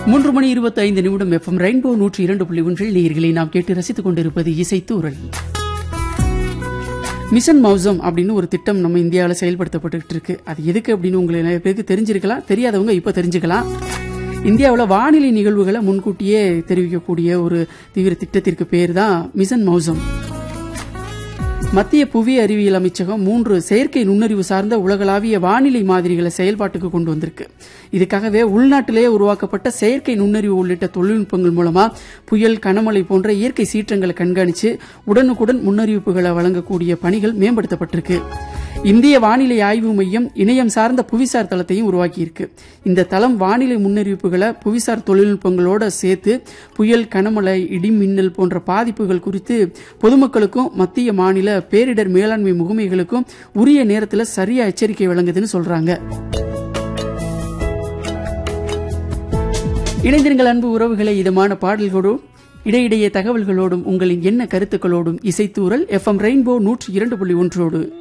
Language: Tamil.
மூன்று மணி இருபத்தி ஐந்து நிமிடம் எஃப்எம் ரெயின்போ நூற்றி இரண்டு புள்ளி ஒன்றில் நேயர்களை நாம் கேட்டு ரசித்துக் கொண்டிருப்பது இசைத்தூரல் மிஷன் மௌசம் அப்படின்னு ஒரு திட்டம் நம்ம இந்தியாவில் செயல்படுத்தப்பட்டு இருக்கு அது எதுக்கு அப்படின்னு உங்களுக்கு நிறைய பேருக்கு தெரிஞ்சிருக்கலாம் தெரியாதவங்க இப்ப தெரிஞ்சுக்கலாம் இந்தியாவில் வானிலை நிகழ்வுகளை முன்கூட்டியே தெரிவிக்கக்கூடிய ஒரு தீவிர திட்டத்திற்கு பேர் தான் மிஷன் மௌசம் மத்திய புவி அறிவியல் அமைச்சகம் மூன்று செயற்கை நுண்ணறிவு சார்ந்த உலகளாவிய வானிலை மாதிரிகளை செயல்பாட்டுக்கு கொண்டு வந்திருக்கு இதுக்காகவே உள்நாட்டிலேயே உருவாக்கப்பட்ட செயற்கை நுண்ணறிவு உள்ளிட்ட தொழில்நுட்பங்கள் மூலமா புயல் கனமழை போன்ற இயற்கை சீற்றங்களை கண்காணிச்சு உடனுக்குடன் முன்னறிவிப்புகளை வழங்கக்கூடிய பணிகள் மேம்படுத்தப்பட்டிருக்கு இந்திய வானிலை ஆய்வு மையம் இணையம் சார்ந்த புவிசார் தளத்தையும் உருவாக்கியிருக்கு இந்த தளம் வானிலை முன்னறிவிப்புகளை புவிசார் தொழில்நுட்பங்களோட சேர்த்து புயல் கனமழை இடி மின்னல் போன்ற பாதிப்புகள் குறித்து பொதுமக்களுக்கும் மத்திய மாநில பேரிடர் மேலாண்மை முகமைகளுக்கும் உரிய நேரத்தில் சரியா எச்சரிக்கை வழங்குதுன்னு சொல்றாங்க இணைந்திருங்கள் அன்பு உறவுகளை இதமான பாடல்களோடும் இடையிடையே தகவல்களோடும் உங்களின் என்ன கருத்துக்களோடும் இசைத்தூரல் எஃப்எம் ரெயின்போ நூற்றி இரண்டு புள்ளி ஒன்றோடு